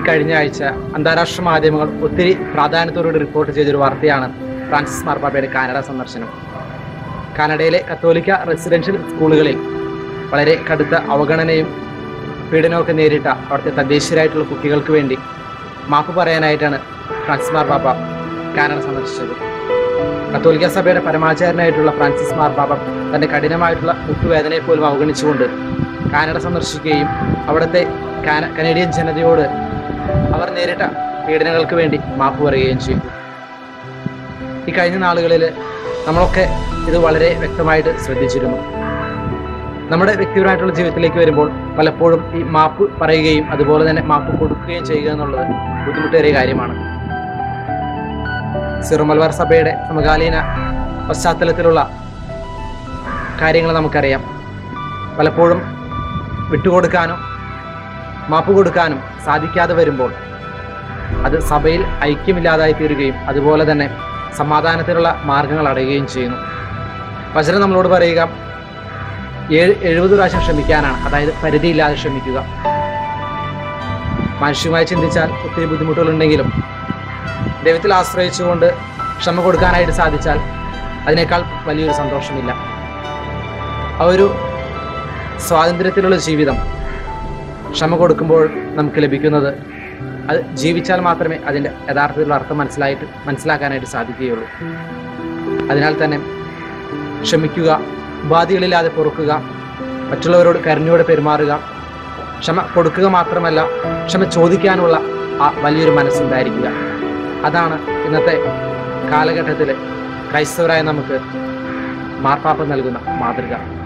കഴിഞ്ഞ ആഴ്ച അന്താരാഷ്ട്ര മാധ്യമങ്ങൾ ഒത്തിരി പ്രാധാന്യത്തോടുകൂടി റിപ്പോർട്ട് ചെയ്തൊരു വാർത്തയാണ് ഫ്രാൻസിസ് മാർപ്പാപ്പയുടെ കാനഡ സന്ദർശനം കാനഡയിലെ കത്തോലിക്ക റെസിഡൻഷ്യൽ സ്കൂളുകളിൽ വളരെ കടുത്ത അവഗണനയും പീഡനമൊക്കെ നേരിട്ട അവിടുത്തെ തദ്ദേശീയരായിട്ടുള്ള കുട്ടികൾക്ക് വേണ്ടി മാപ്പ് പറയാനായിട്ടാണ് ഫ്രാൻസിസ് മാർപ്പാപ്പ കാനഡ സന്ദർശിച്ചത് കത്തോലിക്ക സഭയുടെ പരമാചാരനായിട്ടുള്ള ഫ്രാൻസിസ് മാർപ്പാപ്പ തന്റെ കഠിനമായിട്ടുള്ള മുട്ടുവേദനയെ പോലും അവഗണിച്ചുകൊണ്ട് കാനഡ സന്ദർശിക്കുകയും അവിടുത്തെ കാന കനേഡിയൻ ജനതയോട് അവർ നേരിട്ട പീഡനങ്ങൾക്ക് വേണ്ടി മാപ്പ് പറയുകയും ചെയ്തു ഈ കഴിഞ്ഞ നാളുകളിൽ നമ്മളൊക്കെ ഇത് വളരെ വ്യക്തമായിട്ട് ശ്രദ്ധിച്ചിരുന്നു നമ്മുടെ വ്യക്തിപരമായിട്ടുള്ള ജീവിതത്തിലേക്ക് വരുമ്പോൾ പലപ്പോഴും ഈ മാപ്പ് പറയുകയും അതുപോലെ തന്നെ മാപ്പ് കൊടുക്കുകയും ചെയ്യുക എന്നുള്ളത് ബുദ്ധിമുട്ടേറിയ കാര്യമാണ് സിറുമൽവാർ സഭയുടെ സമകാലീന പശ്ചാത്തലത്തിലുള്ള കാര്യങ്ങൾ നമുക്കറിയാം പലപ്പോഴും വിട്ടുകൊടുക്കാനും മാപ്പ് കൊടുക്കാനും സാധിക്കാതെ വരുമ്പോൾ അത് സഭയിൽ ഐക്യമില്ലാതായി തീരുകയും അതുപോലെ തന്നെ സമാധാനത്തിനുള്ള മാർഗങ്ങൾ അടയുകയും ചെയ്യുന്നു വചനം നമ്മളോട് പറയുക ഏഴ് എഴുപത് പ്രാവശ്യം ക്ഷമിക്കാനാണ് അതായത് പരിധിയില്ലാതെ ക്ഷമിക്കുക മാനുഷികമായി ചിന്തിച്ചാൽ ഒത്തിരി ബുദ്ധിമുട്ടുകളുണ്ടെങ്കിലും ദൈവത്തിൽ ആശ്രയിച്ചുകൊണ്ട് ക്ഷമ കൊടുക്കാനായിട്ട് സാധിച്ചാൽ അതിനേക്കാൾ വലിയൊരു സന്തോഷമില്ല ആ ഒരു സ്വാതന്ത്ര്യത്തിലുള്ള ജീവിതം ക്ഷമ കൊടുക്കുമ്പോൾ നമുക്ക് ലഭിക്കുന്നത് അത് ജീവിച്ചാൽ മാത്രമേ അതിൻ്റെ യഥാർത്ഥത്തിലുള്ള അർത്ഥം മനസ്സിലായിട്ട് മനസ്സിലാക്കാനായിട്ട് സാധിക്കുകയുള്ളൂ അതിനാൽ തന്നെ ക്ഷമിക്കുക ഉപാധികളില്ലാതെ പൊറുക്കുക മറ്റുള്ളവരോട് കരുണയോടെ പെരുമാറുക ക്ഷമ കൊടുക്കുക മാത്രമല്ല ക്ഷമ ചോദിക്കാനുള്ള ആ വലിയൊരു മനസ്സുണ്ടായിരിക്കുക അതാണ് ഇന്നത്തെ കാലഘട്ടത്തിൽ ക്രൈസ്തവരായ നമുക്ക് മാർപ്പാപ്പ നൽകുന്ന മാതൃക